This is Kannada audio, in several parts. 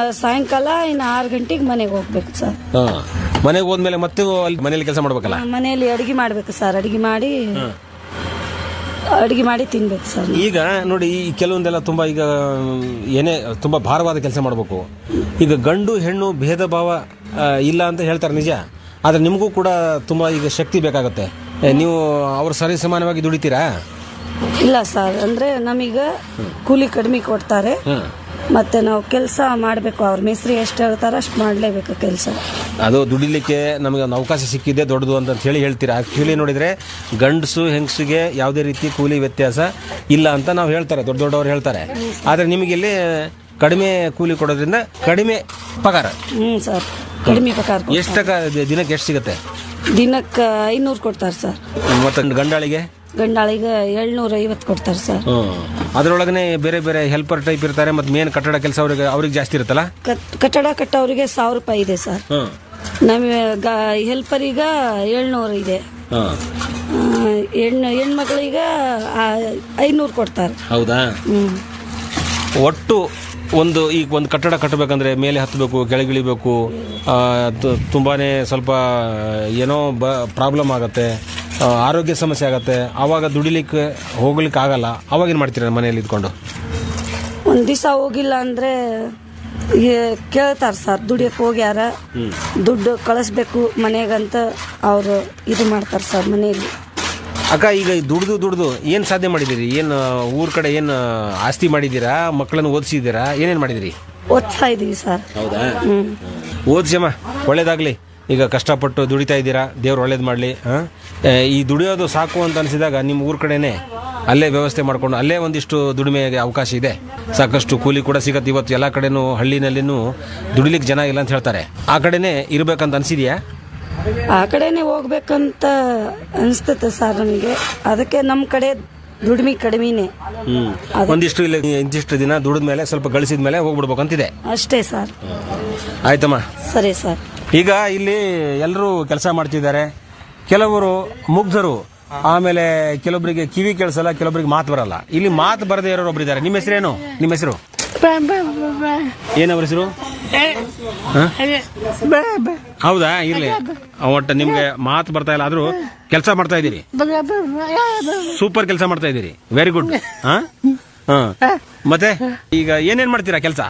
ಸಾಯಂಕಾಲ ಇನ್ನು ಆರು ಗಂಟೆಗೆ ಮನೆಗೆ ಹೋಗ್ಬೇಕು ಸರ್ ಹಾ ಮನೆಗೆ ಹೋದ್ಮೇಲೆ ಮತ್ತೆ ಅಲ್ಲಿ ಮನೇಲಿ ಕೆಲಸ ಮಾಡ್ಬೇಕಲ್ಲ ಮನೆಯಲ್ಲಿ ಅಡಿಗೆ ಮಾಡ್ಬೇಕು ಸರ್ ಅಡಿಗೆ ಮಾಡಿ ಅಡಿಗೆ ಮಾಡಿ ತಿನ್ಬೇಕು ಸರ್ ನಾವು. ಈಗ ನೋಡಿ ಈ ಕೆಲವೊಂದೆಲ್ಲ ತುಂಬಾ ಈಗ ಏನೇ ತುಂಬಾ ಭಾರವಾದ ಕೆಲಸ ಮಾಡಬೇಕು ಈಗ ಗಂಡು ಹೆಣ್ಣು ಭೇದ ಭಾವ ಆ, ಇಲ್ಲ ಅಂತ ಹೇಳ್ತಾರೆ ನಿಜ ಆದ್ರೆ ನಿಮಗೂ ಕೂಡ ತುಂಬಾ ಈಗ ಶಕ್ತಿ ಬೇಕಾಗುತ್ತೆ ಏ, ನೀವು ಅವ್ರ ಸರಿ ಸಮಾನವಾಗಿ ದುಡಿತೀರಾ ಇಲ್ಲ ಸರ್ ಅಂದ್ರೆ ನಮೀಗ ಕೂಲಿ ಕಡಿಮೆ ಕೊಡ್ತಾರೆ ಹ್ಮ್. ಮತ್ತೆ ನಾವು ಕೆಲಸ ಮಾಡಬೇಕು ಅವ್ರ ಮೇಸ್ತ್ರಿ ಎಷ್ಟು ಹೇಳ್ತಾರ ಅಷ್ಟು ಮಾಡಲೇಬೇಕು ಕೆಲಸ ಅದು ದುಡಿಲಿಕ್ಕೆ ನಮಗೆ ಒಂದು ಅವಕಾಶ ಸಿಕ್ಕಿದೆ ದೊಡ್ಡದು ಅಂತ ಹೇಳಿ ಹೇಳ್ತೀರಾ ಆಕ್ಚುಲಿ ನೋಡಿದ್ರೆ ಗಂಡಸು ಹೆಂಗಸಿಗೆ ಯಾವುದೇ ರೀತಿ ಕೂಲಿ ವ್ಯತ್ಯಾಸ ಇಲ್ಲ ಅಂತ ನಾವು ಹೇಳ್ತಾರೆ ದೊಡ್ಡ ದೊಡ್ಡವರು ಹೇಳ್ತಾರೆ ಆದ್ರೆ ನಿಮಗೆ ಇಲ್ಲಿ ಕಡಿಮೆ ಕೂಲಿ ಕೊಡೋದ್ರಿಂದ ಕಡಿಮೆ ಪಗಾರ ಹ್ಞೂ ಸರ್ ಕಡಿಮೆ ಪ್ರಕಾರ ಎಷ್ಟು ಟಕ ದಿನಕ್ಕೆ ಎಷ್ಟು ಸಿಗುತ್ತೆ ದಿನಕ್ಕೆ ಐನೂರು ಕೊಡ್ತಾರೆ ಸರ್ ಮತ್ತೆ ಗಂಡಾಳಿಗೆ ಗಂಡಾಳಿಗೆ ಏಳ್ನೂರ ಐವತ್ತು ಕೊಡ್ತಾರೆ ಸರ್ ಅದರೊಳಗನೆ ಬೇರೆ ಬೇರೆ ಹೆಲ್ಪರ್ ಟೈಪ್ ಇರ್ತಾರೆ ಮತ್ತೆ ಮೇನ್ ಕಟ್ಟಡ ಕೆಲಸ ಅವ್ರಿಗೆ ಅವ್ರಿಗೆ ಜಾಸ್ತಿ ಇರುತ್ತಲ್ಲ ಕಟ್- ಕಟ್ಟಡ ಕಟ್ಟೋರಿಗೆ ಸಾವಿರ ರೂಪಾಯಿ ಇದೆ ಸರ್ ನಮಗೆ ಹೆಲ್ಪರಿಗೆ ಏಳ್ನೂರು ಇದೆ ಆ, ಹೆಣ್ಣು ಹೆಣ್ಮಕ್ಳಿಗೆ ಐನೂರು ಕೊಡ್ತಾರೆ ಹೌದಾ ಹ್ಞೂ ಒಟ್ಟು ಒಂದು ಈಗ ಒಂದು ಕಟ್ಟಡ ಕಟ್ಟಬೇಕಂದ್ರೆ ಮೇಲೆ ಹತ್ತಬೇಕು ಕೆಳಗಿಳಿಬೇಕು ಆ, ತು- ತುಂಬಾನೇ ಸ್ವಲ್ಪ ಏನೋ ಬ ಪ್ರಾಬ್ಲಮ್ ಆಗುತ್ತೆ ಆ, ಆರೋಗ್ಯ ಸಮಸ್ಯೆ ಆಗುತ್ತೆ ಆವಾಗ ದುಡಿಲಿಕ್ಕೆ ಹೋಗ್ಲಿಕ್ಕೆ ಆಗಲ್ಲ ಅವಾಗ ಏನು ಮಾಡ್ತೀರಾ ಮನೆಯಲ್ಲಿ ಇದ್ಕೊಂಡು ಒಂದು ದಿವಸ ಹೋಗಿಲ್ಲ ಅಂದ್ರೆ ಕೇಳ್ತಾರೆ ಸರ್ ದುಡಿಯಕ್ಕೆ ಹೋಗ್ಯಾರ ದುಡ್ಡು ಕಳಿಸ್ಬೇಕು ಮನೆಗಂತ ಅವರು ಇದು ಮಾಡ್ತಾರೆ ಸರ್ ಮನೆಯಲ್ಲಿ ಅಕ್ಕ ಈಗ ದುಡ್ದು ದುಡ್ದು ಏನು ಸಾಧನೆ ಮಾಡಿದ್ದೀರಿ ಏನು ಊರ್ ಕಡೆ ಏನು ಆಸ್ತಿ ಮಾಡಿದ್ದೀರಾ ಮಕ್ಕಳನ್ನು ಓದಿಸಿದ್ದೀರಾ ಏನೇನು ಮಾಡಿದಿರಿ ಓದ್ತಾ ಇದೀವಿ ಸರ್ ಹೌದಾ ಹ್ಮ್ ಓದ್ಸಮ್ಮ ಒಳ್ಳೇದಾಗ್ಲಿ ಈಗ ಕಷ್ಟಪಟ್ಟು ದುಡಿತಾ ಇದ್ದೀರಾ ದೇವ್ರು ಒಳ್ಳೇದು ಮಾಡಲಿ ಈ ದುಡಿಯೋದು ಸಾಕು ಅಂತ ಅನಿಸಿದಾಗ ನಿಮ್ಮ ಊರ್ ಕಡೆನೆ ಅಲ್ಲೇ ವ್ಯವಸ್ಥೆ ಮಾಡ್ಕೊಂಡು ಅಲ್ಲೇ ಒಂದಿಷ್ಟು ದುಡಿಮೆಗೆ ಅವಕಾಶ ಇದೆ ಸಾಕಷ್ಟು ಕೂಲಿ ಕೂಡ ಸಿಗತ್ತೆ ಇವತ್ತು ಎಲ್ಲ ಕಡೆನೂ ಹಳ್ಳಿನಲ್ಲಿನೂ ದುಡಿಲಿಕ್ಕೆ ಜನ ಇಲ್ಲ ಅಂತ ಹೇಳ್ತಾರೆ ಆ ಕಡೆನೇ ಇರ್ಬೇಕಂತ ಅನ್ಸಿದ್ಯಾ ಆ ಕಡೆನೆ ಹೋಗ್ಬೇಕಂತ ಅನಿಸ್ತತೆ ಸರ್ ನಮಗೆ ಅದಕ್ಕೆ ನಮ್ಮ ಕಡೆ ದುಡಿಮೆ ಕಡಿಮೆನೆ ಹ್ಮ್ ಒಂದಿಷ್ಟು ಇಲ್ಲಿ ಇಂತಿಷ್ಟು ದಿನ ದುಡಿದ ಮೇಲೆ ಸ್ವಲ್ಪ ಗಳಿಸಿದ ಮೇಲೆ ಹೋಗ್ಬಿಡ್ಬೇಕಂತಿದೆ ಅಷ್ಟೇ ಸರ್ ಆಯ್ತಮ್ಮ ಸರಿ ಸರ್ ಈಗ ಇಲ್ಲಿ ಎಲ್ಲರೂ ಕೆಲಸ ಮಾಡ್ತಿದ್ದಾರೆ ಕೆಲವರು ಮುಗ್ಧರು ಆಮೇಲೆ ಕೆಲವೊಬ್ಬರಿಗೆ ಕಿವಿ ಕೇಳಿಸಲ್ಲ ಕೆಲವೊಬ್ಬರಿಗೆ ಮಾತು ಬರಲ್ಲ ಇಲ್ಲಿ ಮಾತು ಬರದೇ ಇರೋರು ಒಬ್ರು ಇದ್ದಾರೆ ನಿಮ್ಮ ಹೆಸರೇನು ನಿಮ್ಮ ಹೆಸರು ಏನವ್ರ ಹೆಸರು ಹ? ಹೌದಾ ಇರ್ಲಿ ಒಟ್ಟು ನಿಮ್ಗೆ ಮಾತು ಬರ್ತಾ ಇಲ್ಲ ಆದ್ರೂ ಕೆಲಸ ಮಾಡ್ತಾ ಇದ್ದೀರಿ ಸೂಪರ್ ಕೆಲಸ ಮಾಡ್ತಾ ಇದ್ದೀರಿ ವೆರಿ ಗುಡ್ ಹಾ ಹಾ ಮತ್ತೆ ಈಗ ಏನೇನ್ ಮಾಡ್ತೀರಾ ಕೆಲಸ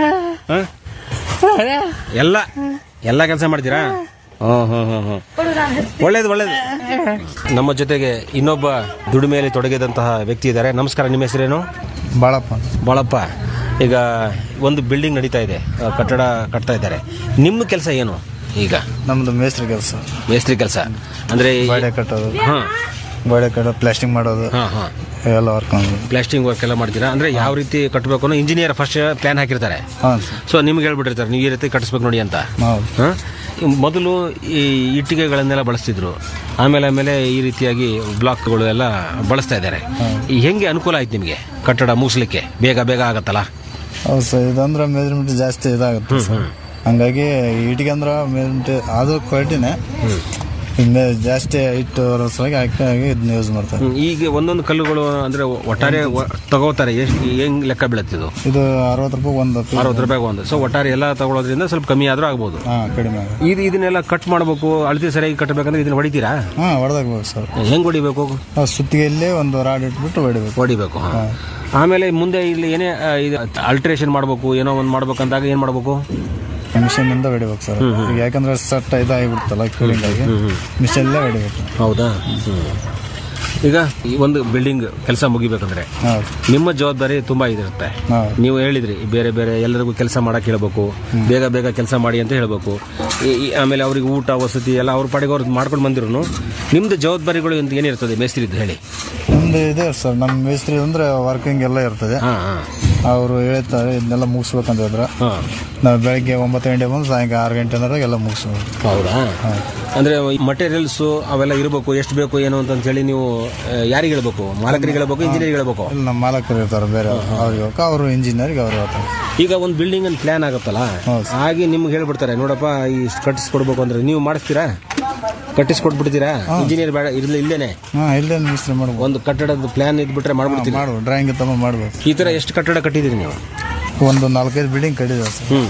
ಎಲ್ಲ ಎಲ್ಲ ಕೆಲಸ ಮಾಡ್ತೀರಾ ಹ್ಮ್ ಹ್ಮ್ ಹ್ಮ್ ಹ್ಮ್ ಒಳ್ಳೇದು ಒಳ್ಳೇದು ನಮ್ಮ ಜೊತೆಗೆ ಇನ್ನೊಬ್ಬ ದುಡಿಮೆಯಲ್ಲಿ ತೊಡಗಿದಂತಹ ವ್ಯಕ್ತಿ ಇದ್ದಾರೆ ನಮಸ್ಕಾರ ನಿಮ್ಮ ಹೆಸರೇನು ಬಾಳಪ್ಪ ಬಾಳಪ್ಪ ಈಗ ಒಂದು ಬಿಲ್ಡಿಂಗ್ ನಡೀತಾ ಇದೆ ಆ, ಕಟ್ಟಡ ಕಟ್ತಾ ಇದ್ದಾರೆ ನಿಮ್ಮ ಕೆಲಸ ಏನು ಈಗ ನಮ್ದು ಮೇಸ್ತ್ರಿ ಕೆಲಸ ಮೇಸ್ತ್ರಿ ಕೆಲಸ ಅಂದ್ರೆ ಈ- ಗೋಡೆ ಕಟ್ಟೋದು ಹಾ ಗೋಡೆ ಕಟ್ಟೋದು ಪ್ಲಾಸ್ಟಿಂಗ್ ಮಾಡೋದು ಹಾ ಹಾ ಎಲ್ಲ ವರ್ಕ್ ಮಾಡೋದು ಪ್ಲಾಸ್ಟಿಂಗ್ ವರ್ಕ್ ಎಲ್ಲ ಮಾಡ್ತೀರಾ ಅಂದ್ರೆ ಯಾವ ರೀತಿ ಕಟ್ಟಬೇಕು ಅನ್ನೋ ಇಂಜಿನಿಯರ್ ಫಸ್ಟ್ ಪ್ಲಾನ್ ಹಾಕಿರ್ತಾರೆ ಹಾಂ ಸರ್ ಸೊ ನಿಮ್ಗೆ ಹೇಳ್ಬಿಟ್ಟಿರ್ತಾರೆ ನೀವು ಈ ರೀತಿ ಕಟ್ಟಿಸ್ಬೇಕು ನೋಡಿ ಅಂತ ಹೌದು ಹ? ಮೊದಲು ಈ ಇಟ್ಟಿಗೆಗಳನ್ನೆಲ್ಲ ಬಳಸ್ತಿದ್ರು ಆಮೇಲೆ ಆಮೇಲೆ ಈ ರೀತಿಯಾಗಿ ಬ್ಲಾಕ್ಗಳು ಎಲ್ಲ ಬಳಸ್ತಾ ಇದ್ದಾರೆ ಈ ಹೆಂಗೆ ಅನುಕೂಲ ಆಯ್ತು ನಿಮಗೆ ಕಟ್ಟಡ ಮುಗಿಸ್ಲಿಕ್ಕೆ ಬೇಗ ಬೇಗ ಆಗತ್ತಲ್ಲ ಹೌದು ಸರ್ ಇದಂದ್ರೆ ಮೆಜರ್ಮೆಂಟ್ ಜಾಸ್ತಿ ಇದಾಗುತ್ತೆ ಸರ್ ಹಂಗಾಗಿ ಇಟಿಗೆ ಅಂದ್ರೆ ಮೆಜರ್ಮೆಂಟ್ ಅದು ಕ್ವಾಲಿಟಿನೇ ಇನ್ನು ಜಾಸ್ತಿ ಇಟ್ಟು ಬರೋ ಸಲುವಾಗಿ ಹಾಕಿ ಇದನ್ನ ಯೂಸ್ ಮಾಡ್ತಾರೆ ಹ್ಮ್, ಈಗ ಒಂದೊಂದು ಕಲ್ಲುಗಳು ಅಂದ್ರೆ ಒಟ್ಟಾರೆ ಒ- ತಗೋತಾರೆ ಎಷ್ಟು ಹೆಂಗ್ ಲೆಕ್ಕ ಬೀಳುತ್ತಿದ್ದು ಇದು ಅರವತ್ತು ರೂಪಾಯಿ ಒಂದು ಅರವತ್ತು ರೂಪಾಯಿ ಒಂದು ಸೊ ಒಟ್ಟಾರೆ ಎಲ್ಲ ತಗೊಳ್ಳೋದ್ರಿಂದ ಸ್ವಲ್ಪ ಕಮ್ಮಿ ಆದ್ರೂ ಆಗ್ಬೋದು ಹಾಂ ಕಡಿಮೆ ಆಗುತ್ತೆ ಇದು ಇದನ್ನೆಲ್ಲ ಕಟ್ ಮಾಡಬೇಕು ಅಳತೆ ಸರಿಯಾಗಿ ಕಟ್ಟಬೇಕಂದ್ರೆ ಇದನ್ನ ಹೊಡಿತೀರಾ ಹಾಂ ಹೊಡೆದಾಗ್ಬೋದು ಸರ್ ಹೆಂಗ್ ಹೊಡಿಬೇಕು ಆ ಸುತ್ತಿಗೆಯಲ್ಲಿ ಒಂದು ರಾಡ್ ಇಟ್ಬಿಟ್ಟು ಹೊಡಿಬೇಕು ಹೊಡಿಬೇಕು ಹಾ. ಆಮೇಲೆ ಮುಂದೆ ಇಲ್ಲಿ ಏನೇ ಆ, ಇದು ಅಲ್ಟ್ರೇಷನ್ ಮಾಡಬೇಕು ಏನೋ ಒಂದು ಮಾಡ್ಬೇಕಂದಾಗ ಏನ್ ಮಾಡಬೇಕು ಮಿಷನ್ ಇಂದ ಹೊಡಿಬೇಕು ಸರ್ ಈಗ ಯಾಕಂದ್ರೆ ಸಟ್ ಇದಾಗಿಬಿಡ್ತಲ್ಲ ಕೂಲಿಂಗ್ ಆಗಿ ಮಿಷನ್ಲೇ ಹೊಡಿಬೇಕು ಹೌದಾ ಈಗ ಈ ಒಂದು ಬಿಲ್ಡಿಂಗ್ ಕೆಲಸ ಮುಗಿಬೇಕಂದ್ರೆ ಹೌದು ನಿಮ್ಮ ಜವಾಬ್ದಾರಿ ತುಂಬಾ ಇದಿರುತ್ತೆ ಹೌದು ನೀವು ಹೇಳಿದ್ರಿ ಬೇರೆ ಬೇರೆ ಎಲ್ಲರಿಗೂ ಕೆಲಸ ಮಾಡಕ್ ಹೇಳ್ಬೇಕು ಬೇಗ ಬೇಗ ಕೆಲಸ ಮಾಡಿ ಅಂತ ಹೇಳ್ಬೇಕು ಈ- ಈ- ಆಮೇಲೆ ಅವ್ರಿಗೆ ಊಟ ವಸತಿ ಎಲ್ಲ ಅವ್ರ ಪಾಡಿಗೆ ಅವ್ರು ಮಾಡ್ಕೊಂಡು ಬಂದಿರು ನಿಮ್ದು ಜವಾಬ್ದಾರಿಗಳು ಅಂತ ಏನಿರ್ತದೆ ಮೇಸ್ತ್ರಿದ್ದು ಹೇಳಿ ನಮ್ದು ಇದೆ ಸರ್ ನಮ್ಮ ಮೇಸ್ತ್ರಿ ಅಂದ್ರೆ ವರ್ಕಿಂಗ್ ಎಲ್ಲ ಇರ್ತದೆ ಹಾ ಹಾ ಅವರು ಹೇಳ್ತಾರೆ ಇದನ್ನೆಲ್ಲ ಮುಗಿಸ್ಬೇಕಂತ ಹೇಳಿದ್ರೆ ಹಾ ನಾವು ಬೆಳಗ್ಗೆ ಒಂಬತ್ತು ಗಂಟೆ ಬಂದು ಸಾಯಂಕಾಲ ಆರು ಗಂಟೆ ಅನ್ನೋದಾಗ ಎಲ್ಲ ಮುಗಿಸ್ಬೋದು ಹೌದಾ ಅಂದ್ರೆ ಮಟೀರಿಯಲ್ಸ್ ಅವೆಲ್ಲ ಇರಬೇಕು ಎಷ್ಟು ಬೇಕು ಏನು ಅಂತ ಹೇಳಿ ನೀವು ಆ, ಯಾರಿಗೆ ಹೇಳ್ಬೇಕು ಮಾಲಕರಿಗೆ ಹೇಳ್ಬೇಕು ಇಂಜಿನಿಯರ್ ಹೇಳ್ಬೇಕು ಇಲ್ಲಿ ನಮ್ಮ ಮಾಲಕರು ಇರ್ತಾರೆ ಬೇರೆ ಅವ್ರಿಗೆ ಹೋಗಿ ಅವರು ಇಂಜಿನಿಯರ್ಗೆ ಅವ್ರು ಹೇಳ್ತಾರೆ ಈಗ ಒಂದು ಬಿಲ್ಡಿಂಗ್ ಅಂತ ಪ್ಲಾನ್ ಆಗುತ್ತಲ್ಲ ಹೌದು. ಹಾಗೆ ನಿಮ್ಗೆ ಹೇಳ್ಬಿಡ್ತಾರೆ ನೋಡಪ್ಪ ಈ ಕಟ್ಟಿಸ್ಕೊಡ್ಬೇಕು ಅಂದ್ರೆ ನೀವು ಮಾಡಿಸ್ತೀರಾ ಕಟ್ಟಿಸ್ಕೊಟ್ಬಿಡ್ತೀರಾ ಇಂಜಿನಿಯರ್ ಬೇಡ ಇರ್ಲಿ ಇಲ್ಲೇನೆ ಹಾಂ ಇಲ್ಲೇ ಮೇಸ್ತ್ರಿ ಮಾಡ್ಬೋದು ಒಂದು ಕಟ್ಟಡದ ಪ್ಲಾನ್ ಇದ್ಬಿಟ್ರೆ ಮಾಡ್ಬಿಡ್ತೀರಿ ಮಾಡ್ಬೋದು ಡ್ರಾಯಿಂಗ್ ತಮ್ಮ ಮಾಡ್ಬೋದು ಈ ತರ ಎಷ್ಟು ಕಟ್ಟಡ ಕಟ್ಟಿದ್ದೀರಿ ನೀವು ಒಂದು ನಾಲ್ಕೈದು ಬಿಲ್ಡಿಂಗ್ ಕಟ್ಟಿದೆ ಸರ್ ಹ್ಮ್